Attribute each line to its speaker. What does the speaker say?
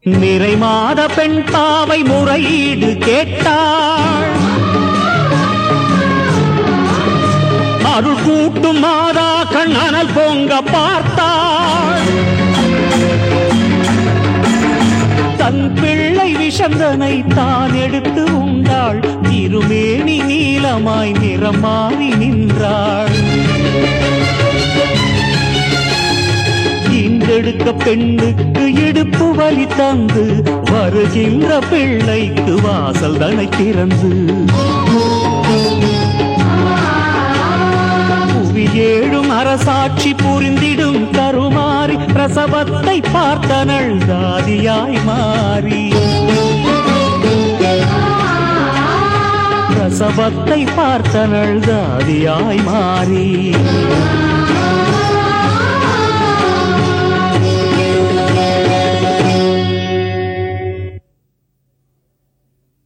Speaker 1: நிறை மாத பெண் பாவை முறையீடு கேட்டாள் அருள் கூட்டும் மாதா கண்ணனல் பொங்க பார்த்தாள் தன் பிள்ளை விஷந்தனை தான் எடுத்து உண்டாள் திருமேனி நீலமாய் நிறம் மாறி நின்றாள் ஈண்டெடுக்க பெண்ணுக்கு இடுப்பு வலி தந்து வருகின்ற பிள்ளைக்கு வாசல் தனை திறந்து புவி ஏழும் அரசாட்சி புரிந்திடும் கருமாறி பிரசவத்தை பார்த்தனள் தாதியாய் மாறி பிரசவத்தை பார்த்தனள் தாதியாய் மாறி